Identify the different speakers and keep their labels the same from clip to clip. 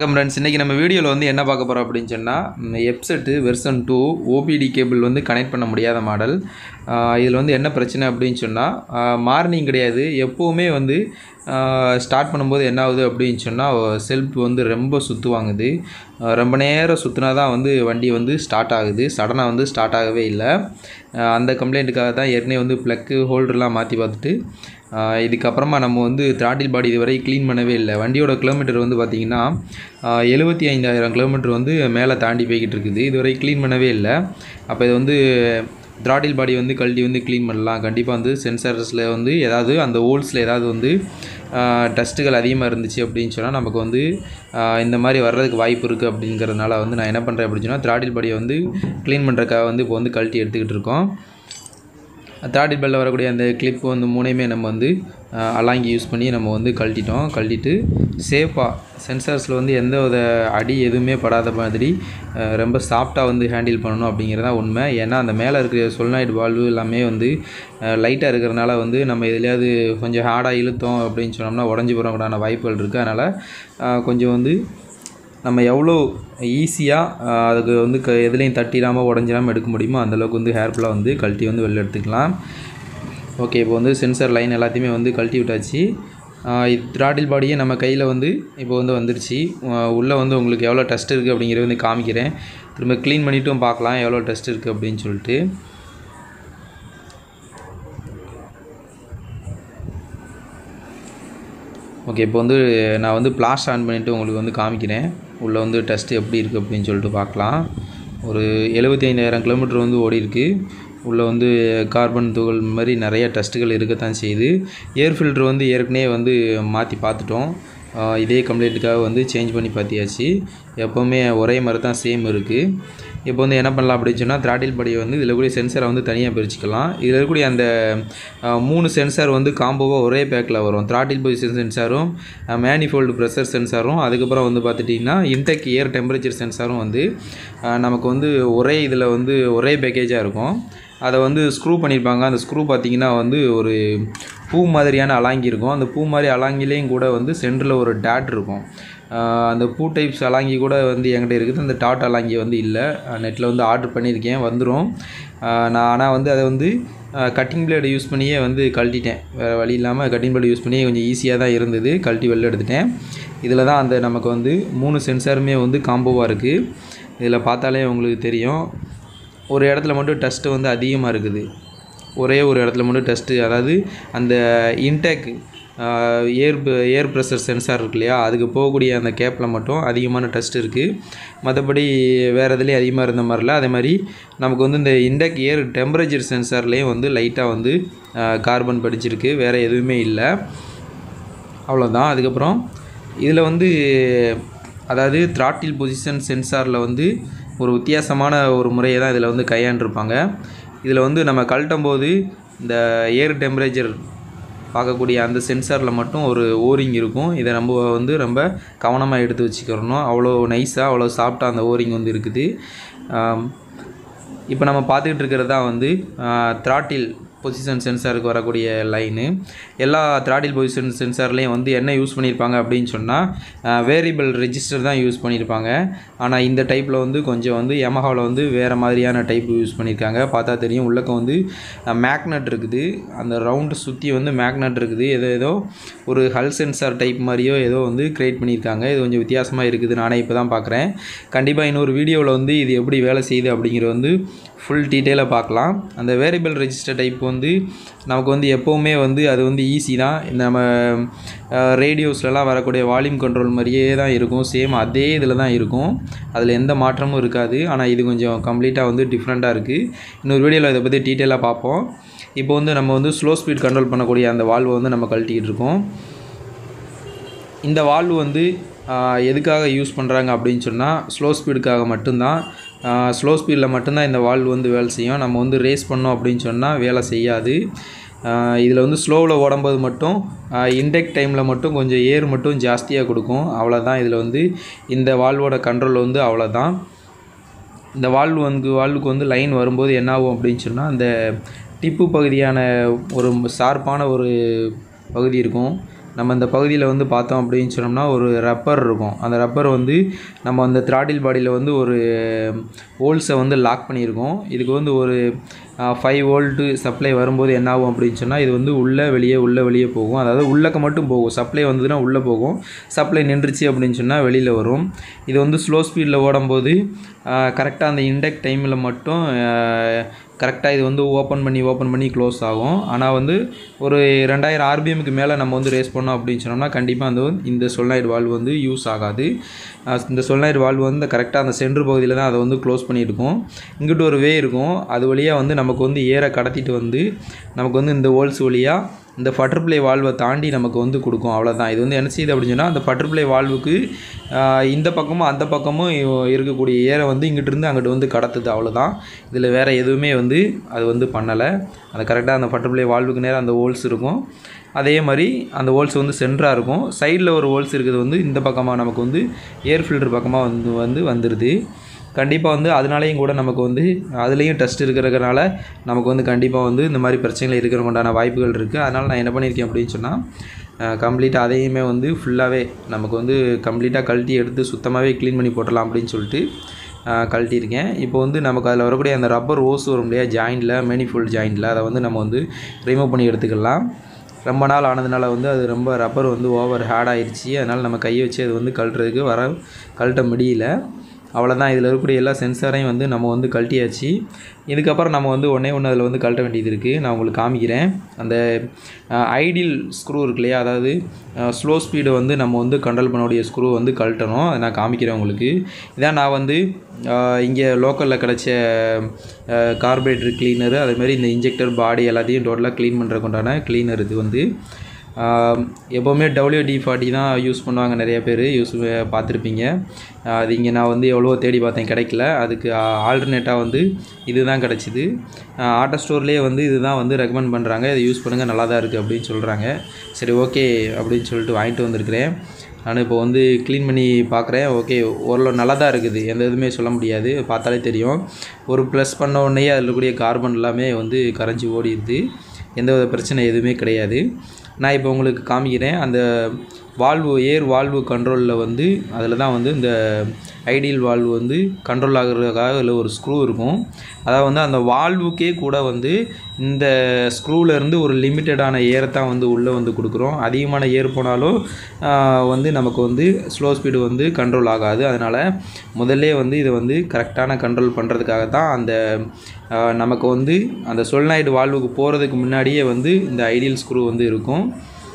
Speaker 1: வணக்கம் ஃப்ரெண்ட்ஸ் இன்றைக்கி நம்ம வீடியோவில் வந்து என்ன பார்க்க போகிறோம் அப்படின்னு சொன்னால் எப்செட்டு வெர்சன் டூ ஓபிடி கேபிள் வந்து கனெக்ட் பண்ண முடியாத மாடல் இதில் வந்து என்ன பிரச்சனை அப்படின்னு சொன்னால் மார்னிங் கிடையாது எப்போவுமே வந்து ஸ்டார்ட் பண்ணும்போது என்ன ஆகுது அப்படின்னு சொன்னால் செல்ஃப் வந்து ரொம்ப சுற்று வாங்குது ஆஹ் ரொம்ப நேரம் சுற்றினா தான் வந்து வண்டி வந்து ஸ்டார்ட் ஆகுது சடனாக வந்து ஸ்டார்ட் ஆகவே இல்லை ஆஹ் அந்த கம்ப்ளைண்ட்டுக்காக தான் ஏற்கனவே வந்து ப்ளக்கு ஹோல்டர்லாம் மாற்றி பார்த்துட்டு ஆஹ் இதுக்கப்புறமா நம்ம வந்து த்ராட்டில் பாடி இதுவரை க்ளீன் பண்ணவே இல்லை வண்டியோட கிலோமீட்டர் வந்து பார்த்திங்கன்னா எழுபத்தி ஐந்தாயிரம் கிலோமீட்டர் வந்து மேலே தாண்டி போய்கிட்டு இருக்குது இதுவரை க்ளீன் பண்ணவே இல்லை அப்போ இது வந்து த்ராட்டில் பாடி வந்து கழட்டி வந்து க்ளீன் பண்ணலாம் கண்டிப்பாக வந்து சென்சார்ஸில் வந்து ஏதாவது அந்த ஹோல்ஸில் ஏதாவது வந்து டஸ்ட்டுகள் அதிகமாக இருந்துச்சு அப்படின்னு சொன்னால் நமக்கு வந்து ஆஹ் இந்த மாதிரி வர்றதுக்கு வாய்ப்பு இருக்குது அப்படிங்கிறதுனால வந்து நான் என்ன பண்ணுறேன் அப்படின்னு சொன்னால் த்ராட்டில் பாடியை வந்து க்ளீன் பண்ணுறதுக்காக வந்து இப்போ வந்து கழட்டி எடுத்துக்கிட்டு இருக்கோம் தேர்ட்டி பெல்லில் வரக்கூடிய அந்த கிளிப் வந்து மூணையுமே நம்ம வந்து அஹ், அலாங்கி யூஸ் பண்ணி நம்ம வந்து கழட்டிட்டோம் கழட்டிட்டு சேஃபாக சென்சார்ஸில் வந்து எந்த வித அடி எதுவுமே படாத மாதிரி அஹ், ரொம்ப சாஃப்டாக வந்து ஹேண்டில் பண்ணணும் அப்படிங்கிறது தான் உண்மை ஏன்னா அந்த மேலே இருக்கிற சொல்நாய்டு வால்வு எல்லாமே வந்து லைட்டாக இருக்கிறனால வந்து நம்ம எதுலையாவது கொஞ்சம் ஹார்டாக இழுத்தோம் அப்படின்னு சொன்னோம்னா உடஞ்சி போகிறக்கூடான வாய்ப்புகள் இருக்குது அதனால் கொஞ்சம் வந்து நம்ம எவ்வளோ ஈஸியாக அதுக்கு வந்து க எதுலேயும் தட்டிடாமல் உடஞ்சிடாமல் எடுக்க முடியுமோ அந்தளவுக்கு வந்து ஹேர்ஃபுல்லாக வந்து கழட்டி வந்து வெளில எடுத்துக்கலாம் ஓகே இப்போ வந்து சென்சார் லைன் எல்லாத்தையுமே வந்து கழட்டி விட்டாச்சு த்ராட்டில் பாடியே நம்ம கையில் வந்து இப்போ வந்து வந்துருச்சு உள்ளே வந்து உங்களுக்கு எவ்வளோ டஸ்ட் இருக்குது அப்படிங்கிறத வந்து காமிக்கிறேன் திரும்ப க்ளீன் பண்ணிட்டும் பார்க்கலாம் எவ்வளோ டஸ்ட் இருக்குது அப்படின்னு சொல்லிட்டு ஓகே இப்போ வந்து நான் வந்து பிளாஸ் ஆன் பண்ணிவிட்டு உங்களுக்கு வந்து காமிக்கிறேன் உள்ளே வந்து டஸ்ட்டு எப்படி இருக்குது அப்படின்னு சொல்லிட்டு பார்க்கலாம் ஒரு எழுபத்தி ஐந்தாயிரம் கிலோமீட்டர் வந்து ஓடி இருக்கு உள்ளே வந்து கார்பன் துகள் மாதிரி நிறைய டஸ்ட்டுகள் இருக்கத்தான் செய்யுது ஏர் ஃபில்ட்ரு வந்து ஏற்கனவே வந்து மாற்றி பார்த்துட்டோம் ஆஹ் இதே கம்ப்ளைண்ட்டுக்காக வந்து சேஞ்ச் பண்ணி பார்த்தியாச்சு எப்போவுமே ஒரே மாதிரி தான் சேம் இருக்குது இப்போ வந்து என்ன பண்ணலாம் அப்படின்னு சொன்னால் த்ராட்டில் படியை வந்து இதில் கூடிய சென்சாரை வந்து தனியாக பிரிச்சுக்கலாம் இதில் இருக்கக்கூடிய அந்த ஆஹ், மூணு சென்சார் வந்து காம்போவாக ஒரே பேக்கில் வரும் த்ராட்டில் பொசிஷன் சென்சாரும் மேனிஃபோல்டு ப்ரெஷர் சென்சாரும் அதுக்கப்புறம் வந்து பார்த்துட்டிங்கன்னா இன்டெக் ஏர் டெம்பரேச்சர் சென்சாரும் வந்து ஆஹ், நமக்கு வந்து ஒரே இதில் வந்து ஒரே பேக்கேஜாக இருக்கும் அதை வந்து ஸ்க்ரூ பண்ணியிருப்பாங்க அந்த ஸ்க்ரூ பார்த்தீங்கன்னா வந்து ஒரு பூ மாதிரியான அலாங்கி இருக்கும் அந்த பூ மாதிரி அலாங்கிலேயும் கூட வந்து சென்டரில் ஒரு டேட் இருக்கும் ஆஹ் அந்த பூ டைப்ஸ் அலாங்கி கூட வந்து என்கிட்ட இருக்குது அந்த டாட் அலாங்கி வந்து இல்லை நெட்டில் வந்து ஆர்டர் பண்ணியிருக்கேன் வந்துடும் நான் ஆனால் வந்து அதை வந்து கட்டிங் பிளேடு யூஸ் பண்ணியே வந்து கழட்டிட்டேன் வேறு வழி இல்லாமல் கட்டிங் பிளேடு யூஸ் பண்ணியே கொஞ்சம் ஈஸியாக தான் இருந்தது கழட்டி வெளில எடுத்துட்டேன் இதில் தான் அந்த நமக்கு வந்து மூணு சென்சாருமே வந்து காம்போவாக இருக்குது இதில் பார்த்தாலே உங்களுக்கு தெரியும் ஒரு இடத்துல மட்டும் டஸ்ட்டு வந்து அதிகமாக இருக்குது ஒரே ஒரு இடத்துல மட்டும் டஸ்ட்டு அதாவது அந்த intake air air pressure sensor இருக்கு இல்லையா அதுக்கு போகக்கூடிய அந்த கேப்பில் மட்டும் அதிகமான டஸ்ட் இருக்குது மற்றபடி வேறு இதுலேயும் அதிகமாக இருந்த மாதிரில அதே மாதிரி நமக்கு வந்து இந்த இன்டெக் ஏர் டெம்பரேச்சர் சென்சார்லேயும் வந்து லைட்டாக வந்து கார்பன் படிச்சிருக்கு வேறு எதுவுமே இல்லை அவ்வளோதான் அதுக்கப்புறம் இதில் வந்து அதாவது த்ராட்டில் பொசிஷன் சென்சாரில் வந்து ஒரு வித்தியாசமான ஒரு முறையை தான் இதில் வந்து கையாண்டிருப்பாங்க இதில் வந்து நம்ம கழட்டும் போது இந்த ஏர் டெம்பரேச்சர் பார்க்கக்கூடிய அந்த சென்சாரில் மட்டும் ஒரு ஓரிங் இருக்கும் இதை நம்ம வந்து ரொம்ப கவனமாக எடுத்து வச்சுக்கிறணும் அவ்வளோ நைஸாக அவ்வளோ சாஃப்டாக அந்த ஓரிங் வந்து இருக்குது இப்போ நம்ம பார்த்துக்கிட்டு இருக்கிறது தான் வந்து த்ராட்டில் பொசிஷன் சென்சாருக்கு வரக்கூடிய லைனு எல்லா த்ராட்டில் பொசிஷன் சென்சார்லேயும் வந்து என்ன யூஸ் பண்ணியிருப்பாங்க அப்படின்னு சொன்னால் வேரியபிள் ரெஜிஸ்டர் தான் யூஸ் பண்ணியிருப்பாங்க ஆனால் இந்த டைப்பில் வந்து கொஞ்சம் வந்து Yamahaவில் வந்து வேறு மாதிரியான டைப் யூஸ் பண்ணியிருக்காங்க பார்த்தா தெரியும் உள்ளக்க வந்து மேக்னட் இருக்குது அந்த ரவுண்டு சுற்றி வந்து மேக்னட் இருக்குது ஏதோ ஏதோ ஒரு ஹல் சென்சார் டைப் மாதிரியோ ஏதோ வந்து க்ரியேட் பண்ணியிருக்காங்க இது கொஞ்சம் வித்தியாசமாக இருக்குது நானே இப்போ தான் பார்க்குறேன் கண்டிப்பாக இன்னொரு வீடியோவில் வந்து இது எப்படி வேலை செய்யுது அப்படிங்கிறது வந்து ஃபுல் டீட்டெயிலாக பார்க்கலாம் அந்த வேரியபிள் ரெஜிஸ்டர் டைப் வந்து நமக்கு வந்து எப்போவுமே வந்து அது வந்து ஈஸி தான் இந்த நம்ம ரேடியோஸ்லலாம் வரக்கூடிய வால்யூம் கண்ட்ரோல் மாதிரியே தான் இருக்கும் சேம் அதே இதில் தான் இருக்கும் அதில் எந்த மாற்றமும் இருக்காது ஆனால் இது கொஞ்சம் கம்ப்ளீட்டாக வந்து டிஃப்ரெண்ட்டாக இருக்குது இன்னொரு வீடியோவில் இதை பற்றி டீட்டெயிலாக பார்ப்போம் இப்போ வந்து நம்ம வந்து ஸ்லோ ஸ்பீட் கண்ட்ரோல் பண்ணக்கூடிய அந்த வால்வை வந்து நம்ம கழட்டிக்கிட்டு இருக்கோம் இந்த வால்வு வந்து ஆஹ், எதுக்காக யூஸ் பண்ணுறாங்க அப்படின்னு சொன்னால் ஸ்லோ ஸ்பீடுக்காக மட்டும்தான் ஸ்லோ ஸ்பீடில் மட்டும்தான் இந்த வால்வு வந்து வேலை செய்யும் நம்ம வந்து ரேஸ் பண்ணோம் அப்படின்னு சொன்னால் வேலை செய்யாது இதில் வந்து ஸ்லோவில் ஓடும்போது மட்டும் இன்டெக் டைமில் மட்டும் கொஞ்சம் ஏர் மட்டும் ஜாஸ்தியாக கொடுக்கும் அவ்வளோதான் இதில் வந்து இந்த வால்வோட கண்ட்ரோல் வந்து அவ்வளோதான் இந்த வால்வு வந்து வால்வுக்கு வந்து லைன் வரும்போது என்ன ஆகும் அப்படின்னு சொன்னால் அந்த டிப்பு பகுதியான ஒரு ஷார்ப்பான ஒரு பகுதி இருக்கும் நம்ம இந்த பகுதியில் வந்து பார்த்தோம் அப்படின்னு சொன்னோம்னா ஒரு ரப்பர் இருக்கும் அந்த ரப்பர் வந்து நம்ம அந்த த்ராட்டில் பாடியில் வந்து ஒரு ஹோல்ஸை வந்து லாக் பண்ணியிருக்கோம் இதுக்கு வந்து ஒரு ஃபைவ் வோல்ட்டு சப்ளை வரும்போது என்ன ஆகும் அப்படின்னு சொன்னால் இது வந்து உள்ளே வெளியே உள்ளே வெளியே போகும் அதாவது உள்ளக்க மட்டும் போகும் சப்ளை வந்ததுன்னா உள்ளே போகும் சப்ளை நின்றுச்சு அப்படின்னு சொன்னால் வெளியில் வரும் இது வந்து ஸ்லோ ஸ்பீடில் ஓடும்போது கரெக்டாக அந்த இண்டெக்ட் டைமில் மட்டும் கரெக்டாக இது வந்து ஓப்பன் பண்ணி ஓப்பன் பண்ணி க்ளோஸ் ஆகும் ஆனால் வந்து ஒரு ரெண்டாயிரம் ஆர்பிஎம்க்கு மேலே நம்ம வந்து ரேஸ் பண்ணோம் அப்படின்னு சொன்னோம்னா கண்டிப்பாக அந்த இந்த சொல்நாய்டு வால்வ் வந்து யூஸ் ஆகாது அஹ் இந்த சொல்நாய்டு வால்வ் வந்து கரெக்டாக அந்த சென்ட்ரு பகுதியில் தான் அதை வந்து க்ளோஸ் பண்ணியிருக்கும் இங்கிட்டு ஒரு வே இருக்கும் அது வழியாக வந்து நமக்கு வந்து ஏரை கடத்திட்டு வந்து நமக்கு வந்து இந்த ஹோல்ஸ் வழியாக இந்த பட்டர்ஃப்ளை வால்வை தாண்டி நமக்கு வந்து கொடுக்கும் அவ்வளோதான் இது வந்து என்ன செய்யுது அப்படின்னு சொன்னால் அந்த பட்டர்ஃப்ளை வால்வுக்கு ஆஹ், இந்த பக்கமும் அந்த பக்கமும் இ- இருக்கக்கூடிய ஏரை வந்து இங்கிட்டிருந்து அங்கிட்டு வந்து கடத்துது அவ்வளோதான் இதில் வேறு எதுவுமே வந்து அது வந்து பண்ணலை அது கரெக்டாக அந்த பட்டர்ஃப்ளை வால்வுக்கு நேரம் அந்த ஹோல்ஸ் இருக்கும் அதே மாதிரி அந்த ஹோல்ஸ் வந்து சென்டராக இருக்கும் சைடில் ஒரு ஹோல்ஸ் இருக்குது வந்து இந்த பக்கமாக நமக்கு வந்து ஏர் ஃபில்டர் பக்கமாக வந்து வந்து வந்துடுது கண்டிப்பாக வந்து அதனாலேயும் கூட நமக்கு வந்து அதுலேயும் டஸ்ட் இருக்கிறதுனால நமக்கு வந்து கண்டிப்பாக வந்து இந்த மாதிரி பிரச்சனைகள் இருக்கிற உண்டான வாய்ப்புகள் இருக்குது அதனால் நான் என்ன பண்ணியிருக்கேன் அப்படின்னு சொன்னால் கம்ப்ளீட்டாக அதையுமே வந்து ஃபுல்லாகவே நமக்கு வந்து கம்ப்ளீட்டாக கழட்டி எடுத்து சுத்தமாகவே க்ளீன் பண்ணி போட்டலாம் அப்படின்னு சொல்லிட்டு அஹ், கழட்டியிருக்கேன் இப்போ வந்து நமக்கு அதில் வரக்கூடிய அந்த ரப்பர் ஓஸ் வரும் இல்லையா ஜாயிண்டில் மேனிஃபோல்ட் ஜாயிண்டில் அதை வந்து நம்ம வந்து ரிமூவ் பண்ணி எடுத்துக்கலாம் ரொம்ப நாள் ஆனதுனால வந்து அது ரொம்ப ரப்பர் வந்து ஓவர் ஹேட் ஆயிடுச்சு அதனால் நம்ம கையை வச்சு அது வந்து கழட்டுறதுக்கு வர கழட்ட முடியல அவ்வளோதான் இதில் இருக்கக்கூடிய எல்லா சென்சாரையும் வந்து நம்ம வந்து கழட்டியாச்சு இதுக்கப்புறம் நம்ம வந்து ஒன்றே ஒன்று அதில் வந்து கழட்ட வேண்டியது இருக்குது நான் உங்களுக்கு காமிக்கிறேன் அந்த ஐடியல் ஸ்க்ரூ இருக்கு இல்லையா அதாவது ஸ்லோ ஸ்பீடை வந்து நம்ம வந்து கண்ட்ரோல் பண்ணக்கூடிய ஸ்க்ரூ வந்து கழட்டணும் அதை நான் காமிக்கிறேன் உங்களுக்கு இதான் நான் வந்து இங்கே லோக்கலில் கிடச்ச கார்பரேட்டர் கிளீனரு அதேமாதிரி இந்த இன்ஜெக்டர் பாடி எல்லாத்தையும் டோட்டலாக க்ளீன் பண்ணுறதுக்கு உண்டான கிளீனர் இது வந்து ஆஹ் எப்போவுமே WD ஃபார்ட்டி தான் யூஸ் பண்ணுவாங்க நிறைய பேர் யூஸ் பார்த்துருப்பீங்க ஆஹ் அது இங்கே நான் வந்து எவ்வளோ தேடி பார்த்தேன் கிடைக்கல அதுக்கு ஆல்டர்னேட்டாக வந்து இது தான் கிடச்சிது ஆட்டோ ஸ்டோர்லேயே வந்து இது தான் வந்து ரெக்கமெண்ட் பண்ணுறாங்க இதை யூஸ் பண்ணுங்கள் நல்லா தான் இருக்குது அப்படின்னு சொல்கிறாங்க சரி ஓகே அப்படின்னு சொல்லிட்டு வாங்கிட்டு வந்திருக்கிறேன் நான் இப்போ வந்து க்ளீன் பண்ணி பார்க்குறேன் ஓகே ஓரளவு நல்லா தான் இருக்குது எந்த இதுவுமே சொல்ல முடியாது பார்த்தாலே தெரியும் ஒரு ப்ளஸ் பண்ண உடனே அதில் இருக்கக்கூடிய கார்பன் எல்லாமே வந்து கரைஞ்சி ஓடிடுது எந்த வித பிரச்சனை எதுவுமே கிடையாது நான் இப்போ உங்களுக்கு காமிக்கிறேன் அந்த வால்வு ஏர் வால்வு கண்ட்ரோலில் வந்து அதில் தான் வந்து இந்த ஐடியல் வால்வு வந்து கண்ட்ரோல் ஆகுறதுக்காக அதில் ஒரு ஸ்க்ரூ இருக்கும் அதாவது வந்து அந்த வால்வுக்கே கூட வந்து இந்த ஸ்க்ரூவில் இருந்து ஒரு லிமிட்டடான ஏரை தான் வந்து உள்ளே வந்து கொடுக்குறோம் அதிகமான ஏர் போனாலும் ஆஹ், வந்து நமக்கு வந்து ஸ்லோ ஸ்பீடு வந்து கண்ட்ரோல் ஆகாது அதனால் முதல்ல வந்து இதை வந்து கரெக்டான கண்ட்ரோல் பண்ணுறதுக்காக தான் அந்த ஆஹ், நமக்கு வந்து அந்த சொல்நாய்டு வால்வுக்கு போகிறதுக்கு முன்னாடியே வந்து இந்த ஐடியல் ஸ்க்ரூ வந்து இருக்கும்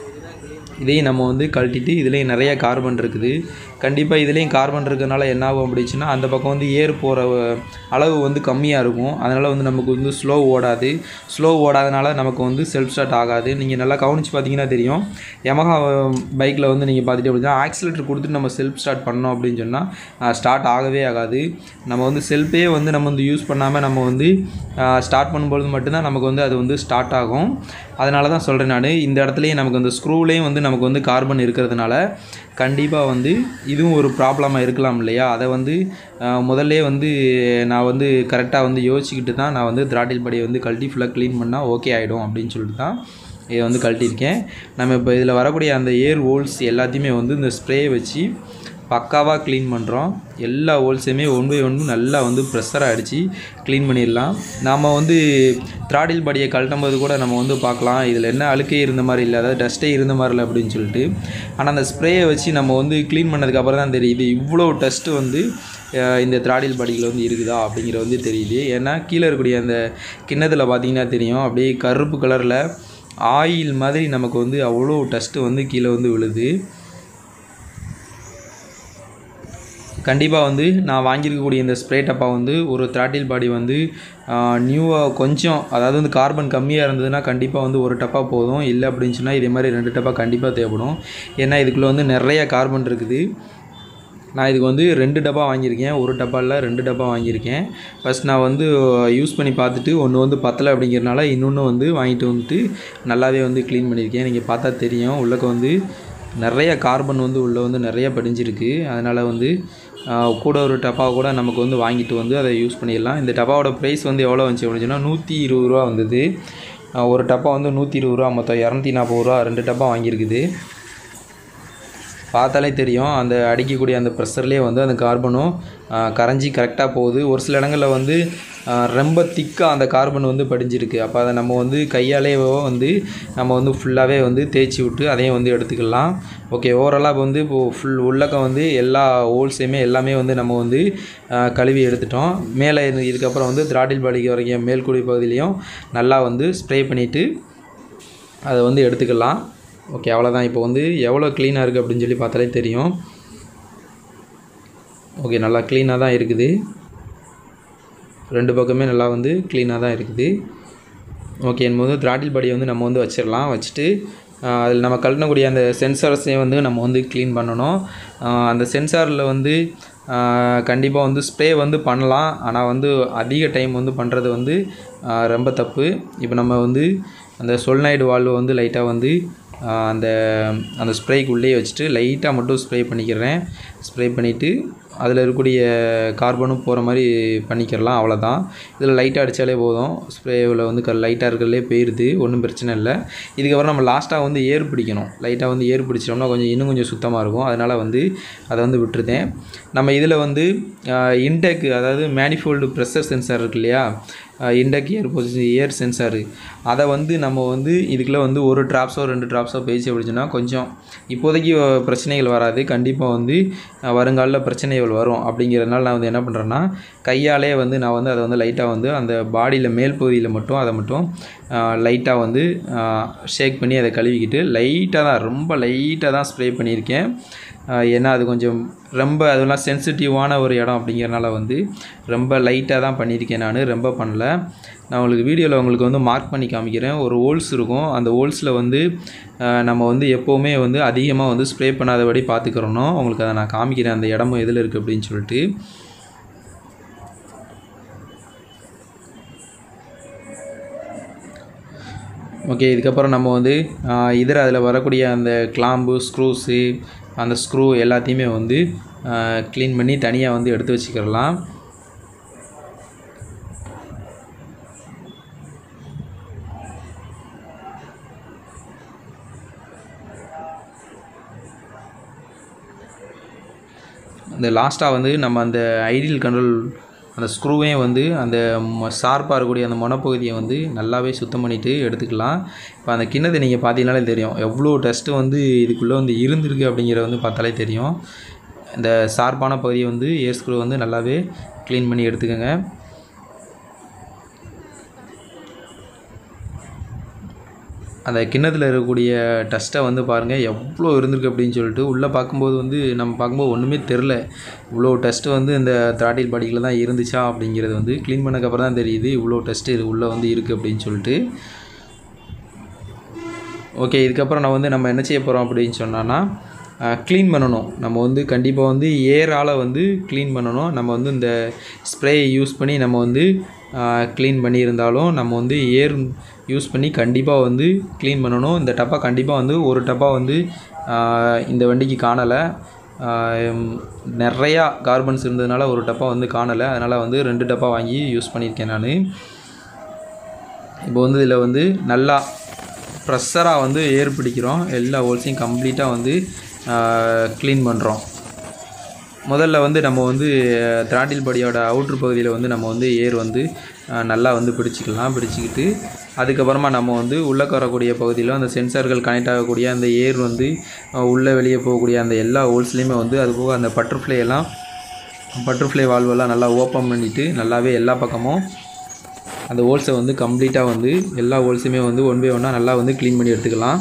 Speaker 1: இதையும் நம்ம வந்து கழட்டிட்டு இதுலேயும் நிறைய கார்பன் இருக்குது கண்டிப்பாக இதுலேயும் கார்பன் இருக்கிறதுனால என்ன ஆகும் அப்படிச்சுன்னா அந்த பக்கம் வந்து ஏர் போகிற அளவு வந்து கம்மியாக இருக்கும் அதனால் வந்து நமக்கு வந்து ஸ்லோ ஓடாது ஸ்லோ ஓடாதனால நமக்கு வந்து செல்ஃப் ஸ்டார்ட் ஆகாது நீங்கள் நல்லா கவனித்து பார்த்தீங்கன்னா தெரியும் யமஹா பைக்கில் வந்து நீங்கள் பார்த்துட்டு அப்படின்னா ஆக்சிலேட்டர் கொடுத்துட்டு நம்ம செல்ஃப் ஸ்டார்ட் பண்ணோம் அப்படின்னு சொன்னால் ஸ்டார்ட் ஆகவே ஆகாது நம்ம வந்து செல்ஃபே வந்து நம்ம வந்து யூஸ் பண்ணாமல் நம்ம வந்து ஸ்டார்ட் பண்ணும்பொழுது மட்டும்தான் நமக்கு வந்து அது வந்து ஸ்டார்ட் ஆகும் அதனால தான் சொல்கிறேன் நான் இந்த இடத்துலையும் நமக்கு அந்த ஸ்க்ரூலேயும் வந்து நமக்கு வந்து கார்பன் இருக்கிறதுனால கண்டிப்பாக வந்து இதுவும் ஒரு ப்ராப்ளமாக இருக்கலாம் இல்லையா அதை வந்து ஆஹ், முதல்லே வந்து நான் வந்து கரெக்டாக வந்து யோசிச்சுக்கிட்டு தான் நான் வந்து திராட்டில் படியை வந்து கழட்டி ஃபுல்லாக க்ளீன் பண்ணால் ஓகே ஆகிடும் அப்படின்னு சொல்லிட்டு தான் இதை வந்து கழட்டியிருக்கேன் நம்ம இப்போ இதில் வரக்கூடிய அந்த ஏர் ஹோல்ஸ் எல்லாத்தையுமே வந்து இந்த ஸ்ப்ரே வச்சு பக்காவாக க்ளீன் பண்ணுறோம் எல்லா ஹோல்ஸையுமே ஒன் பை ஒன்று நல்லா வந்து ப்ரெஷராக அடித்து க்ளீன் பண்ணிடலாம் நாம் வந்து த்ராடில் படியை கழட்டும் போது கூட நம்ம வந்து பார்க்கலாம் இதில் என்ன அழுக்கே இருந்த மாதிரி இல்லை அதாவது டஸ்ட்டே இருந்த மாதிரி இல்லை அப்படின்னு சொல்லிட்டு ஆனால் அந்த ஸ்ப்ரேயை வச்சு நம்ம வந்து க்ளீன் பண்ணதுக்கு அப்புறம் தான் தெரியுது இவ்வளோ டஸ்ட்டு வந்து அஹ், இந்த த்ராடில் படியில் வந்து இருக்குதா அப்படிங்கிற வந்து தெரியுது ஏன்னா கீழே இருக்கக்கூடிய அந்த கிண்ணத்தில் பார்த்தீங்கன்னா தெரியும் அப்படியே கருப்பு கலரில் ஆயில் மாதிரி நமக்கு வந்து அவ்வளோ டஸ்ட்டு வந்து கீழே வந்து விழுது கண்டிப்பாக வந்து நான் வாங்கியிருக்கக்கூடிய இந்த ஸ்ப்ரே டப்பா வந்து ஒரு த்ராட்டில் பாடி வந்து நியூவாக கொஞ்சம் அதாவது வந்து கார்பன் கம்மியாக இருந்ததுன்னா கண்டிப்பாக வந்து ஒரு டப்பா போதும் இல்லை அப்படின்னு சொன்னால் இதே மாதிரி ரெண்டு டப்பா கண்டிப்பாக தேவைப்படும் ஏன்னா இதுக்குள்ளே வந்து நிறைய கார்பன் இருக்குது நான் இதுக்கு வந்து ரெண்டு டப்பா வாங்கியிருக்கேன் ஒரு டப்பா இல்லை ரெண்டு டப்பா வாங்கியிருக்கேன் ஃபஸ்ட் நான் வந்து யூஸ் பண்ணி பார்த்துட்டு ஒன்று வந்து பத்தலை அப்படிங்கிறனால இன்னொன்று வந்து வாங்கிட்டு வந்துட்டு நல்லாவே வந்து க்ளீன் பண்ணியிருக்கேன் நீங்கள் பார்த்தா தெரியும் உள்ளக்க வந்து நிறைய கார்பன் வந்து உள்ளே வந்து நிறைய படிஞ்சிருக்கு அதனால் வந்து ஆஹ், கூட ஒரு டப்பா கூட நமக்கு வந்து வாங்கிட்டு வந்து அதை யூஸ் பண்ணிடலாம் இந்த டப்பாவோட ப்ரைஸ் வந்து எவ்வளோ வந்துச்சு அப்படின்னு சொன்னால் நூற்றி இருபது ரூபா வந்தது ஆஹ், ஒரு டப்பா வந்து நூற்றி இருபது ரூபா மொத்தம் இரநூத்தி நாற்பது ரூபா ரெண்டு டப்பா வாங்கியிருக்குது பார்த்தாலே தெரியும் அந்த அடிக்கக்கூடிய அந்த ப்ரெஷர்லேயே வந்து அந்த கார்பனும் ஆஹ், கரைஞ்சி கரெக்டாக போகுது ஒரு சில இடங்களில் வந்து ஆஹ், ரொம்ப திக்காக அந்த கார்பன் வந்து படிஞ்சிருக்கு அப்போ அதை நம்ம வந்து கையாலேயோ வந்து நம்ம வந்து ஃபுல்லாகவே வந்து தேய்ச்சி விட்டு அதையும் வந்து எடுத்துக்கலாம் ஓகே ஓவராலாக வந்து இப்போது ஃபுல் உள்ளக்க வந்து எல்லா ஹோல்ஸையுமே எல்லாமே வந்து நம்ம வந்து ஆஹ், கழுவி எடுத்துட்டோம் மேலே இருந்து இதுக்கப்புறம் வந்து திராட்டில் பாடிக்கு வரைக்கும் மேல்குடி பகுதியிலையும் நல்லா வந்து ஸ்ப்ரே பண்ணிவிட்டு அதை வந்து எடுத்துக்கலாம் ஓகே அவ்வளோதான் இப்போ வந்து எவ்வளோ க்ளீனாக இருக்குது அப்படின்னு சொல்லி பார்த்தாலே தெரியும் ஓகே நல்லா க்ளீனாக தான் இருக்குது ரெண்டு பக்கமே நல்லா வந்து க்ளீனாக தான் இருக்குது ஓகே என்பது த்ராட்டில் பாடியை வந்து நம்ம வந்து வச்சிடலாம் வச்சுட்டு அதில் நம்ம கழட்டக்கூடிய அந்த சென்சார்ஸையும் வந்து நம்ம வந்து க்ளீன் பண்ணணும் ஆஹ் அந்த சென்சாரில் வந்து கண்டிப்பாக வந்து ஸ்ப்ரே வந்து பண்ணலாம் ஆனால் வந்து அதிக டைம் வந்து பண்ணுறது வந்து ஆஹ் ரொம்ப தப்பு இப்போ நம்ம வந்து அந்த சொல்நாய்டு வால்வு வந்து லைட்டாக வந்து ஆஹ் அந்த அந்த ஸ்ப்ரேக்குள்ளேயே வச்சுட்டு லைட்டாக மட்டும் ஸ்ப்ரே பண்ணிக்கிறேன் ஸ்ப்ரே பண்ணிவிட்டு அதில் இருக்கக்கூடிய கார்பனும் போகிற மாதிரி பண்ணிக்கிறலாம் அவ்வளோதான் இதில் லைட்டாக அடித்தாலே போதும் ஸ்ப்ரேவில் வந்து க லைட்டாக இருக்கிறதுலே போயிடுது ஒன்றும் பிரச்சனை இல்லை இதுக்கப்புறம் நம்ம லாஸ்ட்டாக வந்து ஏர் பிடிக்கணும் லைட்டாக வந்து ஏர் பிடிச்சிட்டோம்னா கொஞ்சம் இன்னும் கொஞ்சம் சுத்தமாக இருக்கும் அதனால் வந்து அதை வந்து விட்டுருதேன் நம்ம இதில் வந்து இன்டெக் அதாவது மேனிஃபோல்டு ப்ரெஷர் சென்சார் இருக்கு இல்லையா இண்டக் ஏர் பொசிஷன் ஏர் சென்சாரு அதை வந்து நம்ம வந்து இதுக்குள்ளே வந்து ஒரு ட்ராப்ஸோ ரெண்டு ட்ராப்ஸோ பேசி அப்படிச்சுன்னா கொஞ்சம் இப்போதைக்கு அஹ், பிரச்சனைகள் வராது கண்டிப்பாக வந்து அஹ், வருங்காலில் பிரச்சனைகள் வரும் அப்படிங்கிறதுனால நான் வந்து என்ன பண்ணுறேன்னா கையாலே வந்து நான் வந்து அதை வந்து லைட்டாக வந்து அந்த பாடியில் மேல் பகுதியில் மட்டும் அதை மட்டும் லைட்டாக வந்து ஷேக் பண்ணி அதை கழுவிக்கிட்டு லைட்டாக தான் ரொம்ப லைட்டாக தான் ஸ்ப்ரே பண்ணியிருக்கேன் ஆஹ் ஏன்னா அது கொஞ்சம் ரொம்ப அதெல்லாம் சென்சிட்டிவான ஒரு இடம் அப்படிங்கிறனால வந்து ரொம்ப லைட்டாக தான் பண்ணியிருக்கேன் நான் ரொம்ப பண்ணல நான் உங்களுக்கு வீடியோவில் உங்களுக்கு வந்து மார்க் பண்ணி காமிக்கிறேன் ஒரு ஹோல்ஸ் இருக்கும் அந்த ஹோல்ஸில் வந்து ஆஹ் நம்ம வந்து எப்போவுமே வந்து அதிகமாக வந்து ஸ்ப்ரே பண்ணாதபடி பார்த்துக்கிறணும் உங்களுக்கு அதை நான் காமிக்கிறேன் அந்த இடமும் எதில் இருக்குது அப்படின்னு சொல்லிட்டு ஓகே இதுக்கப்புறம் நம்ம வந்து ஆஹ் இதர அதில் வரக்கூடிய அந்த கிளாம்பு ஸ்க்ரூஸு அந்த ஸ்க்ரூ எல்லாத்தையுமே வந்து க்ளீன் பண்ணி தனியாக வந்து எடுத்து வச்சுக்கிறலாம் அந்த லாஸ்ட்டாக வந்து நம்ம அந்த ஐடியல் கண்ட்ரோல் அந்த ஸ்க்ரூவையும் வந்து அந்த ஷார்ப்பாக இருக்கக்கூடிய அந்த முனப்பகுதியை வந்து நல்லாவே சுத்தம் பண்ணிவிட்டு எடுத்துக்கலாம் இப்போ அந்த கிண்ணத்தை நீங்கள் பார்த்தீங்கனாலே தெரியும் எவ்வளோ டஸ்ட்டு வந்து இதுக்குள்ளே வந்து இருந்திருக்கு அப்படிங்கிறத வந்து பார்த்தாலே தெரியும் இந்த ஷார்ப்பான பகுதியை வந்து ஏர் ஸ்க்ரூ வந்து நல்லாவே க்ளீன் பண்ணி எடுத்துக்கோங்க அந்த கிண்ணத்தில் இருக்கக்கூடிய டஸ்ட்டை வந்து பாருங்கள் எவ்வளோ இருந்திருக்கு அப்படின்னு சொல்லிட்டு உள்ளே பார்க்கும்போது வந்து நம்ம பார்க்கும்போது ஒன்றுமே தெரில இவ்வளோ டஸ்ட்டு வந்து இந்த திராட்டில் பாடியில் தான் இருந்துச்சா அப்படிங்கிறது வந்து க்ளீன் பண்ணக்கப்புறம் தான் தெரியுது இவ்வளோ டஸ்ட்டு இது உள்ளே வந்து இருக்குது அப்படின்னு சொல்லிட்டு ஓகே இதுக்கப்புறம் நான் வந்து நம்ம என்ன செய்ய போகிறோம் அப்படின்னு சொன்னோன்னா க்ளீன் பண்ணணும் நம்ம வந்து கண்டிப்பாக வந்து ஏரால் வந்து க்ளீன் பண்ணணும் நம்ம வந்து இந்த ஸ்ப்ரேயை யூஸ் பண்ணி நம்ம வந்து க்ளீன் பண்ணியிருந்தாலும் நம்ம வந்து ஏர் யூஸ் பண்ணி கண்டிப்பாக வந்து க்ளீன் பண்ணணும் இந்த டப்பா கண்டிப்பாக வந்து ஒரு டப்பா வந்து ஆஹ், இந்த வண்டிக்கு காணலை நிறையா கார்பன்ஸ் இருந்ததுனால ஒரு டப்பா வந்து காணலை அதனால் வந்து ரெண்டு டப்பா வாங்கி யூஸ் பண்ணியிருக்கேன் நான் இப்போ வந்து இதில் வந்து நல்லா ப்ரெஷராக வந்து ஏர் பிடிக்கிறோம் எல்லா ஹோல்ஸையும் கம்ப்ளீட்டாக வந்து க்ளீன் பண்ணுறோம் முதல்ல வந்து நம்ம வந்து திராட்டில் படியோட அவுட்ரு பகுதியில் வந்து நம்ம வந்து ஏர் வந்து அஹ், நல்லா வந்து பிடிச்சிக்கலாம் பிடிச்சிக்கிட்டு அதுக்கப்புறமா நம்ம வந்து உள்ளே வரக்கூடிய பகுதியில் அந்த சென்சார்கள் கனெக்ட் ஆகக்கூடிய அந்த ஏர் வந்து அஹ், உள்ளே வெளியே போகக்கூடிய அந்த எல்லா ஹோல்ஸ்லேயுமே வந்து அது போக அந்த பட்டர்ஃப்ளை எல்லாம் பட்டர்ஃப்ளை வால்வெல்லாம் நல்லா ஓப்பன் பண்ணிவிட்டு நல்லாவே எல்லா பக்கமும் அந்த ஹோல்ஸை வந்து கம்ப்ளீட்டாக வந்து எல்லா ஹோல்ஸுமே வந்து ஒன் பை ஒன்னாக நல்லா வந்து க்ளீன் பண்ணி எடுத்துக்கலாம்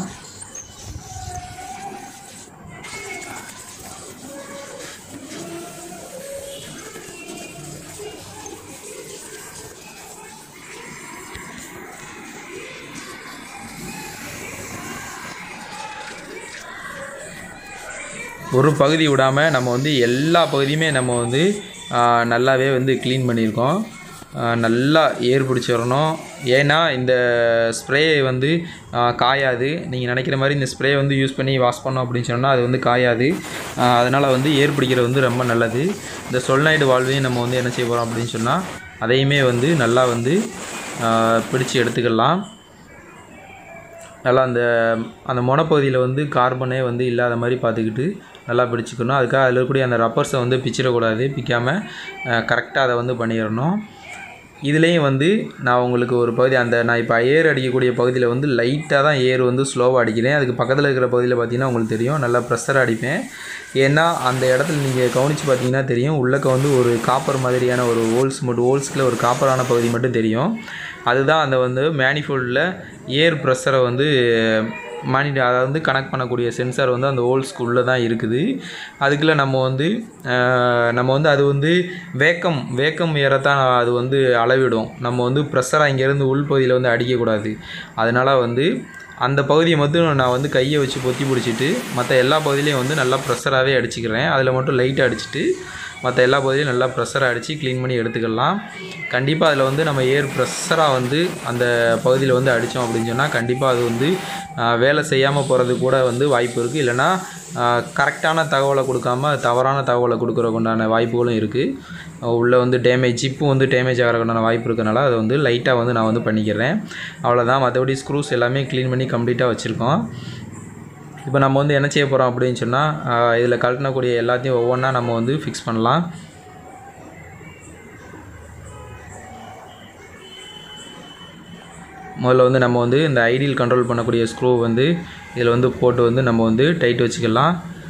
Speaker 1: ஒரு பகுதி விடாமல் நம்ம வந்து எல்லா பகுதியுமே நம்ம வந்து ஆ, நல்லாவே வந்து க்ளீன் பண்ணியிருக்கோம் ஆ, நல்லா ஏர் பிடிச்சிடணும் ஏன்னா இந்த ஸ்ப்ரே வந்து ஆ, காயாது நீங்கள் நினைக்கிற மாதிரி இந்த ஸ்ப்ரே வந்து யூஸ் பண்ணி வாஷ் பண்ணோம் அப்படின்னு சொன்னால் அது வந்து காயாது அதனால் வந்து ஏர் பிடிக்கிறது வந்து ரொம்ப நல்லது இந்த சொல்நாய்டு வால்வையும் நம்ம வந்து என்ன செய்ய போகிறோம் அப்படின்னு சொன்னால் அதையுமே வந்து நல்லா வந்து ஆ, பிடிச்சு எடுத்துக்கலாம் நல்லா அந்த அந்த முனப்பகுதியில் வந்து கார்பனே வந்து இல்லாத மாதிரி பார்த்துக்கிட்டு நல்லா பிடிச்சிக்கணும் அதுக்காக அதில் இருக்கக்கூடிய அந்த ரப்பர்ஸை வந்து பிச்சிடக்கூடாது பிக்காமல் கரெக்டாக அதை வந்து பண்ணிடணும் இதுலேயும் வந்து நான் உங்களுக்கு ஒரு பகுதி அந்த நான் இப்போ ஏர் அடிக்கக்கூடிய பகுதியில் வந்து லைட்டாக தான் ஏர் வந்து ஸ்லோவாக அடிக்கிறேன் அதுக்கு பக்கத்தில் இருக்கிற பகுதியில் பார்த்தீங்கன்னா உங்களுக்கு தெரியும் நல்லா ப்ரெஷராக அடிப்பேன் ஏன்னா அந்த இடத்துல நீங்கள் கவனித்து பார்த்தீங்கன்னா தெரியும் உள்ளக்க வந்து ஒரு காப்பர் மாதிரியான ஒரு ஹோல்ஸ் மட்டும் ஹோல்ஸ்கில் ஒரு காப்பரான பகுதி மட்டும் தெரியும் அதுதான் அந்த வந்து மேனிஃபோல்டில் ஏர் ப்ரெஷரை வந்து மானிட்ட அதை வந்து கனெக்ட் பண்ணக்கூடிய சென்சார் வந்து அந்த ஹோல்ஸ்க்கு உள்ளே தான் இருக்குது அதுக்குள்ளே நம்ம வந்து அஹ், நம்ம வந்து அது வந்து வேக்கம் வேக்கம் ஏறத்தான் அது வந்து அளவிடும் நம்ம வந்து ப்ரெஷராக இங்கேருந்து உள்பகுதியில் வந்து அடிக்கக்கூடாது அதனால் வந்து அந்த பகுதியை மட்டும் நான் வந்து கையை வச்சு பொத்தி பிடிச்சிட்டு மற்ற எல்லா பகுதியிலையும் வந்து நல்லா ப்ரெஷராகவே அடிச்சுக்கிறேன் அதில் மட்டும் லைட்டாக அடிச்சுட்டு மற்ற எல்லா பகுதியிலையும் நல்லா ப்ரெஷரை அடித்து க்ளீன் பண்ணி எடுத்துக்கலாம் கண்டிப்பாக அதில் வந்து நம்ம ஏர் ப்ரெஷராக வந்து அந்த பகுதியில் வந்து அடித்தோம் அப்படின்னு சொன்னால் கண்டிப்பாக அது வந்து ஆஹ், வேலை செய்யாமல் போகிறது கூட வந்து வாய்ப்பு இருக்குது இல்லைனா கரெக்டான தகவலை கொடுக்காம தவறான தகவலை கொடுக்குறக்கு உண்டான வாய்ப்புகளும் இருக்குது உள்ளே வந்து டேமேஜ் ஜிப்பும் வந்து டேமேஜ் ஆகிறதுக்கான வாய்ப்பு இருக்கனால அதை வந்து லைட்டாக வந்து நான் வந்து பண்ணிக்கிறேன் அவ்வளோதான் மற்றபடி ஸ்க்ரூஸ் எல்லாமே க்ளீன் பண்ணி கம்ப்ளீட்டாக வச்சுருக்கோம் இப்போ நம்ம வந்து என்ன செய்ய போகிறோம் அப்படின்னு சொன்னால் இதில் கழட்டக்கூடிய எல்லாத்தையும் ஒவ்வொன்றா நம்ம வந்து ஃபிக்ஸ் பண்ணலாம் முதல்ல வந்து நம்ம வந்து இந்த ஐடியல் கண்ட்ரோல் பண்ணக்கூடிய ஸ்க்ரூ வந்து இதில் வந்து போட்டு வந்து நம்ம வந்து டைட் வச்சுக்கலாம்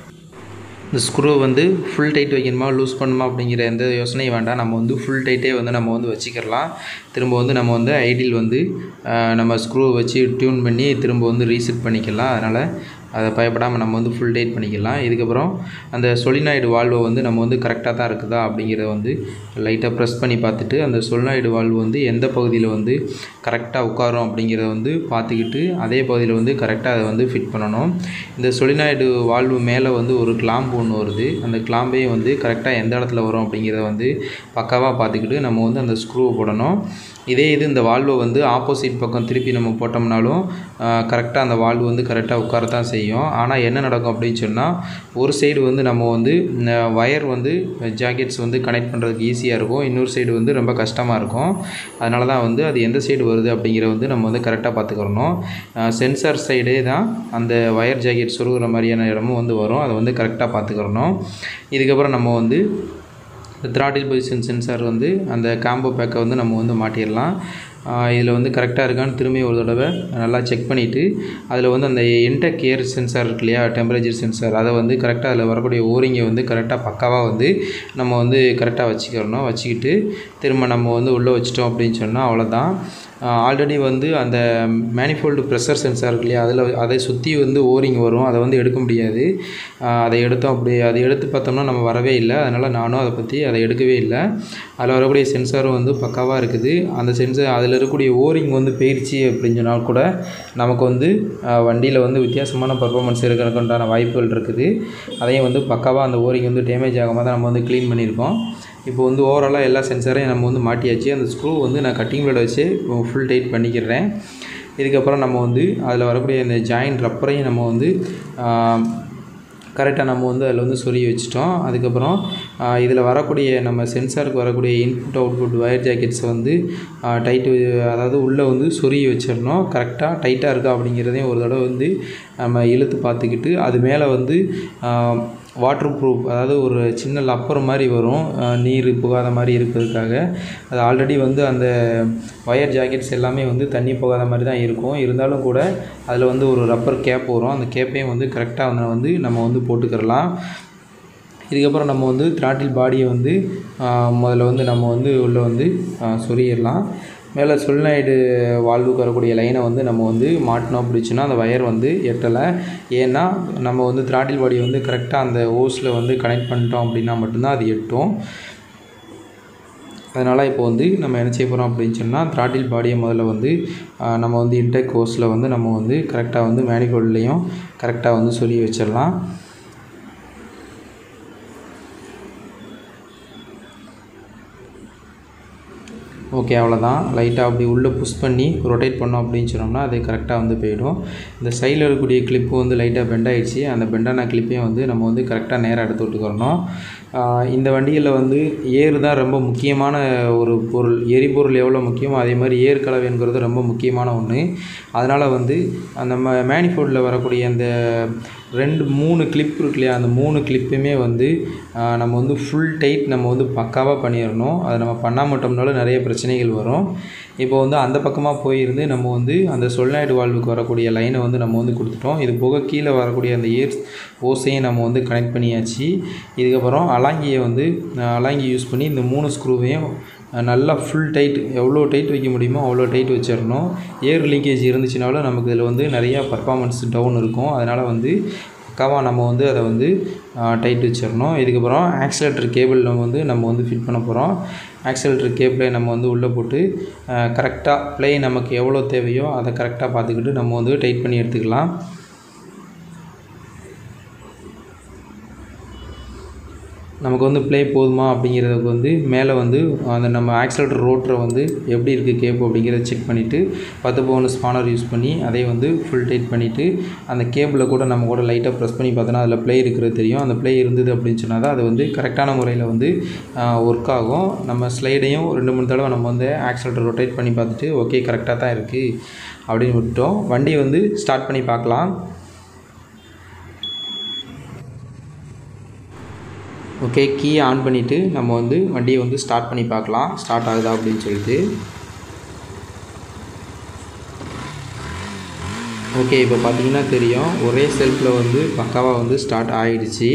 Speaker 1: இந்த ஸ்க்ரூ வந்து ஃபுல் டைட் வைக்கணுமா லூஸ் பண்ணணுமா அப்படிங்கிற எந்த யோசனையும் வேண்டாம் நம்ம வந்து ஃபுல் டைட்டே வந்து நம்ம வந்து வச்சுக்கலாம் திரும்ப வந்து நம்ம வந்து ஐடியல் வந்து ஆஹ், நம்ம ஸ்க்ரூ வச்சு டியூன் பண்ணி திரும்ப வந்து ரீசெட் பண்ணிக்கலாம் அதனால் அதை பயப்படாமல் நம்ம வந்து ஃபுல் டைட் பண்ணிக்கலாம் இதுக்கப்புறம் அந்த சொலினாய்டு வால்வை வந்து நம்ம வந்து கரெக்டாக தான் இருக்குதா அப்படிங்கிறத வந்து லைட்டாக ப்ரெஸ் பண்ணி பார்த்துட்டு அந்த சொலினாய்டு வால்வு வந்து எந்த பகுதியில் வந்து கரெக்டாக உட்காரும் அப்படிங்கிறத வந்து பார்த்துக்கிட்டு அதே பகுதியில் வந்து கரெக்டாக அதை வந்து ஃபிட் பண்ணணும் இந்த சொலினாய்டு வால்வு மேலே வந்து ஒரு கிளாம்பு ஒன்று வருது அந்த கிளாம்பையும் வந்து கரெக்டாக எந்த இடத்துல வரும் அப்படிங்கிறத வந்து பக்காவாக பார்த்துக்கிட்டு நம்ம வந்து அந்த ஸ்க்ரூவை போடணும் இதே இது இந்த வால்வை வந்து ஆப்போசிட் பக்கம் திருப்பி நம்ம போட்டோம்னாலும் கரெக்டாக அந்த வால்வு வந்து கரெக்டாக உட்காரத்தான் செய்யும் ஆனால் என்ன நடக்கும் அப்படின்னு சொன்னால் ஒரு சைடு வந்து நம்ம வந்து ஒயர் வந்து ஜாக்கெட்ஸ் வந்து கனெக்ட் பண்ணுறதுக்கு ஈஸியாக இருக்கும் இன்னொரு சைடு வந்து ரொம்ப கஷ்டமாக இருக்கும் அதனால தான் வந்து அது எந்த சைடு வருது அப்படிங்கிற வந்து நம்ம வந்து கரெக்டாக பார்த்துக்கிறணும் சென்சார் சைடே தான் அந்த ஒயர் ஜாக்கெட் சொருகிற மாதிரியான இடமும் வந்து வரும் அதை வந்து கரெக்டாக பார்த்துக்கிறணும் இதுக்கப்புறம் நம்ம வந்து த்ராட்டில் பொசிஷன் சென்சார் வந்து அந்த காம்போ பேக்கை வந்து நம்ம வந்து மாட்டிடலாம் இதில் வந்து கரெக்டாக இருக்கான்னு திரும்பி ஒரு தடவை நல்லா செக் பண்ணிவிட்டு அதில் வந்து அந்த இன்டெக் ஏர் சென்சார் இருக்கு இல்லையா டெம்பரேச்சர் சென்சார் அதை வந்து கரெக்டாக அதில் வரக்கூடிய ஓரிங்கை வந்து கரெக்டாக பக்காவாக வந்து நம்ம வந்து கரெக்டாக வச்சுக்கிறணும் வச்சுக்கிட்டு திரும்ப நம்ம வந்து உள்ளே வச்சிட்டோம் அப்படின்னு சொன்னால் அவ்வளோதான் ஆல்ரெடி வந்து அந்த மேனிஃபோல்டு ப்ரெஷர் சென்சார் இருக்கு இல்லையா அதில் அதை சுற்றி வந்து ஓரிங் வரும் அதை வந்து எடுக்க முடியாது ஆஹ் அதை எடுத்தோம் அப்படி அதை எடுத்து பார்த்தோம்னா நம்ம வரவே இல்லை அதனால் நானும் அதை பற்றி அதை எடுக்கவே இல்லை அதில் வரக்கூடிய சென்சாரும் வந்து பக்காவாக இருக்குது அந்த சென்சார் அதில் இருக்கக்கூடிய ஓரிங் வந்து போயிடுச்சு அப்படின்னு சொன்னால் கூட நமக்கு வந்து வண்டியில் வந்து வித்தியாசமான பர்ஃபார்மன்ஸ் இருக்கிறதுக்கு உண்டான வாய்ப்புகள் இருக்குது அதையும் வந்து பக்காவாக அந்த ஓரிங் வந்து டேமேஜ் ஆகாமல் தான் நம்ம வந்து க்ளீன் பண்ணியிருக்கோம் இப்போ வந்து ஓவராலாக எல்லா சென்சாரையும் நம்ம வந்து மாட்டியாச்சு அந்த ஸ்க்ரூ வந்து நான் கட்டிங் பிளேட் வச்சு ஃபுல் டைட் பண்ணிக்கிறேன் இதுக்கப்புறம் நம்ம வந்து அதில் வரக்கூடிய இந்த ஜாயிண்ட் ரப்பரையும் நம்ம வந்து கரெக்டாக நம்ம வந்து அதில் வந்து சொருகி வச்சிட்டோம் அதுக்கப்புறம் இதில் வரக்கூடிய நம்ம சென்சாருக்கு வரக்கூடிய இன்புட் அவுட்புட் ஒயர் ஜாக்கெட்ஸை வந்து டைட்டு அதாவது உள்ளே வந்து சொருகி வச்சிடணும் கரெக்டாக டைட்டாக இருக்கா அப்படிங்கிறதையும் ஒரு தடவை வந்து நம்ம இழுத்து பார்த்துக்கிட்டு அது மேலே வந்து வாட்டர் ப்ரூஃப் அதாவது ஒரு சின்ன லப்பர் மாதிரி வரும் அஹ் நீர் புகாத மாதிரி இருக்கிறதுக்காக அது ஆல்ரெடி வந்து அந்த ஒயர் ஜாக்கெட்ஸ் எல்லாமே வந்து தண்ணி போகாத மாதிரி தான் இருக்கும் இருந்தாலும் கூட அதில் வந்து ஒரு ரப்பர் கேப் வரும் அந்த கேப்பையும் வந்து கரெக்டாக வந்து வந்து நம்ம வந்து போட்டுக்கிறலாம் இதுக்கப்புறம் நம்ம வந்து த்ராட்டில் பாடியை வந்து ஆஹ் முதல்ல வந்து நம்ம வந்து உள்ளே வந்து ஆஹ் சொருகிடலாம் மேலே சொலினாய்டு வால்வுக்கு வரக்கூடிய லைனை வந்து நம்ம வந்து மாட்டினோம் அப்படிச்சுன்னா அந்த ஒயர் வந்து எட்டலை ஏன்னா நம்ம வந்து த்ராட்டில் பாடியை வந்து கரெக்டாக அந்த ஓஸில் வந்து கனெக்ட் பண்ணிட்டோம் அப்படின்னா மட்டும்தான் அது எட்டும் அதனால் இப்போ வந்து நம்ம என்ன செய்ய போகிறோம் அப்படின்னு சொன்னால் த்ராட்டில் பாடியை முதல்ல வந்து ஆஹ் நம்ம வந்து இன்டெக் கோர்ஸில் வந்து நம்ம வந்து கரெக்டாக வந்து மேனிகோல்ட்லேயும் கரெக்டாக வந்து சொல்லி வச்சிடலாம் ஓகே அவ்வளோதான் லைட்டாக அப்படி உள்ளே புஷ் பண்ணி ரொட்டேட் பண்ணோம் அப்படின்னு சொன்னோம்னா அது கரெக்டாக வந்து போயிடும் இந்த சைடில் இருக்கக்கூடிய கிளிப்பு வந்து லைட்டாக பெண்ட் ஆயிடுச்சு அந்த பெண்டான கிளிப்பையும் வந்து நம்ம வந்து கரெக்டாக நேராக எடுத்து விட்டுக்கிறணும் ஆஹ் இந்த வண்டிகளில் வந்து ஏர் தான் ரொம்ப முக்கியமான ஒரு பொருள் எரிபொருள் எவ்வளோ முக்கியமோ அதே மாதிரி ஏர் கலவைங்கிறது ரொம்ப முக்கியமான ஒன்று அதனால் வந்து அந்த ம மேனிஃபோல்டில் வரக்கூடிய அந்த ரெண்டு மூணு கிளிப் இருக்கு இல்லையா அந்த மூணு கிளிப்புமே வந்து ஆஹ், நம்ம வந்து ஃபுல் டைட் நம்ம வந்து பக்காவாக பண்ணிடணும் அதை நம்ம பண்ணால் மட்டும்னாலும் நிறைய பிரச்சனைகள் வரும் இப்போ வந்து அந்த பக்கமாக போயிருந்து நம்ம வந்து அந்த சொல்லாய்டு வால்வுக்கு வரக்கூடிய லைனை வந்து நம்ம வந்து கொடுத்துட்டோம் இது போக கீழே வரக்கூடிய அந்த ஏர் ஓஸையும் நம்ம வந்து கனெக்ட் பண்ணியாச்சு இதுக்கப்புறம் அலாங்கியை வந்து ஆஹ், அலாங்கி யூஸ் பண்ணி இந்த மூணு ஸ்க்ரூவையும் நல்லா ஃபுல் டைட் எவ்வளோ டைட் வைக்க முடியுமோ அவ்வளோ டைட் வச்சிடணும் ஏர் லீக்கேஜ் இருந்துச்சுனாலும் நமக்கு இதில் வந்து நிறையா பர்ஃபார்மன்ஸ் டவுன் இருக்கும் அதனால் வந்து பக்காவாக நம்ம வந்து அதை வந்து டைட் வச்சிடணும் இதுக்கப்புறம் ஆக்சிலேட்டர் கேபிள் நம்ம வந்து நம்ம வந்து ஃபிட் பண்ண போகிறோம் ஆக்சிலேட்டர் கேபிளை நம்ம வந்து உள்ளே போட்டு கரெக்டாக ப்ளே நமக்கு எவ்வளோ தேவையோ அதை கரெக்டாக பார்த்துக்கிட்டு நம்ம வந்து டைட் பண்ணி எடுத்துக்கலாம் நமக்கு வந்து ப்ளே போதுமா அப்படிங்கிறதுக்கு வந்து மேலே வந்து அந்த நம்ம ஆக்சிலேட்டர் ரோட்டரை வந்து எப்படி இருக்குது கேப் அப்படிங்கிறத செக் பண்ணிவிட்டு பத்து பவுன் ஸ்பானர் யூஸ் பண்ணி அதை வந்து ஃபுல் டைட் பண்ணிவிட்டு அந்த கேபிளை கூட நம்ம கூட லைட்டாக ப்ரெஸ் பண்ணி பார்த்தோன்னா அதில் ப்ளே இருக்கிறது தெரியும் அந்த ப்ளே இருந்தது அப்படின்னு சொன்னால் தான் அது வந்து கரெக்டான முறையில் வந்து ஒர்க் ஆகும் நம்ம ஸ்லைடையும் ரெண்டு மூணு தடவை நம்ம வந்து ஆக்சிலேட்டர் ரொட்டேட் பண்ணி பார்த்துட்டு ஓகே கரெக்டாக தான் இருக்குது அப்படின்னு விட்டோம் வண்டியை வந்து ஸ்டார்ட் பண்ணி பார்க்கலாம் ஓகே கீயை ஆன் பண்ணிவிட்டு நம்ம வந்து வண்டியை வந்து ஸ்டார்ட் பண்ணி பார்க்கலாம் ஸ்டார்ட் ஆகுதா அப்படின்னு சொல்லிட்டு ஓகே இப்போ பார்த்தீங்கன்னா தெரியும் ஒரே செல்ஃபில் வந்து பக்காவாக வந்து ஸ்டார்ட் ஆகிடுச்சு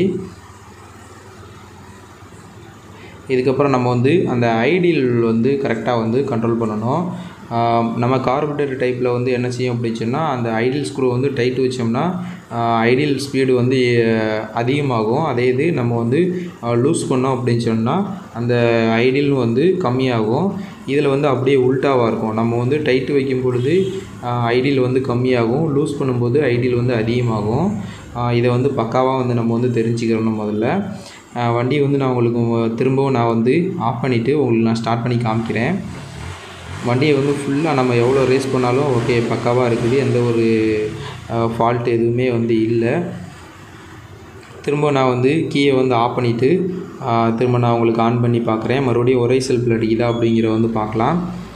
Speaker 1: இதுக்கப்புறம் நம்ம வந்து அந்த ஐடியல் வந்து கரெக்டாக வந்து கண்ட்ரோல் பண்ணணும் ஆஹ் நம்ம கார்பரேட்டர் டைப்பில் வந்து என்ன செய்யும் அப்படின்னு சொன்னால் அந்த ஐடியல் ஸ்க்ரூ வந்து டைட் வச்சோம்னா ஐடியல் ஸ்பீடு வந்து அஹ், அதிகமாகும் அதே இது நம்ம வந்து லூஸ் பண்ணோம் அப்படின்னு சொன்னால் அந்த ஐடியல் வந்து கம்மியாகும் இதில் வந்து அப்படியே உல்ட்டாவாக இருக்கும் நம்ம வந்து டைட்டு வைக்கும் பொழுது ஐடியல் வந்து கம்மியாகும் லூஸ் பண்ணும்போது ஐடியல் வந்து அதிகமாகும் ஆஹ் இதை வந்து பக்காவாக வந்து நம்ம வந்து தெரிஞ்சுக்கிறணும் முதல்ல ஆஹ் வண்டி வந்து நான் உங்களுக்கு மொ- திரும்பவும் நான் வந்து ஆஃப் பண்ணிவிட்டு உங்களுக்கு நான் ஸ்டார்ட் பண்ணி காமிக்கிறேன் வண்டியை வந்து ஃபுல்லாக நம்ம எவ்வளோ ரேஸ் பண்ணாலும் ஓகே பக்காவாக இருக்குது எந்த ஒரு ஃபால்ட் எதுவுமே வந்து இல்லை திரும்ப நான் வந்து கீயை வந்து ஆஃப் பண்ணிவிட்டு திரும்ப நான் உங்களுக்கு ஆன் பண்ணி பார்க்குறேன் மறுபடியும் ஒரே செல்ஃபில் அடிக்குதா அப்படிங்கிற வந்து பார்க்கலாம்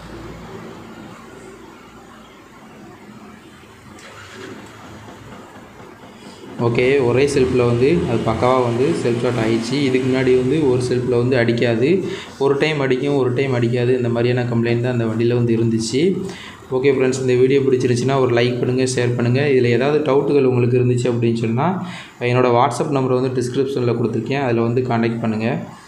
Speaker 1: ஓகே ஒரே செல்ஃபில் வந்து அது பக்காவாக வந்து செல்ஃப் ஸ்டார்ட் ஆயிடுச்சு இதுக்கு முன்னாடி வந்து ஒரு செல்ஃபில் வந்து அடிக்காது ஒரு டைம் அடிக்கும் ஒரு டைம் அடிக்காது இந்த மாதிரியான கம்ப்ளைண்ட் தான் அந்த வண்டியில் வந்து இருந்துச்சு ஓகே ஃப்ரெண்ட்ஸ் இந்த வீடியோ பிடிச்சிருந்துச்சுன்னா ஒரு லைக் பண்ணுங்கள் ஷேர் பண்ணுங்கள் இதில் ஏதாவது டவுட்டுகள் உங்களுக்கு இருந்துச்சு அப்படின்னு சொன்னால் என்னோடய வாட்ஸ்அப் நம்பரை வந்து டிஸ்கிரிப்ஷனில் கொடுத்துருக்கேன் அதில் வந்து காண்டாக்ட் பண்ணுங்கள்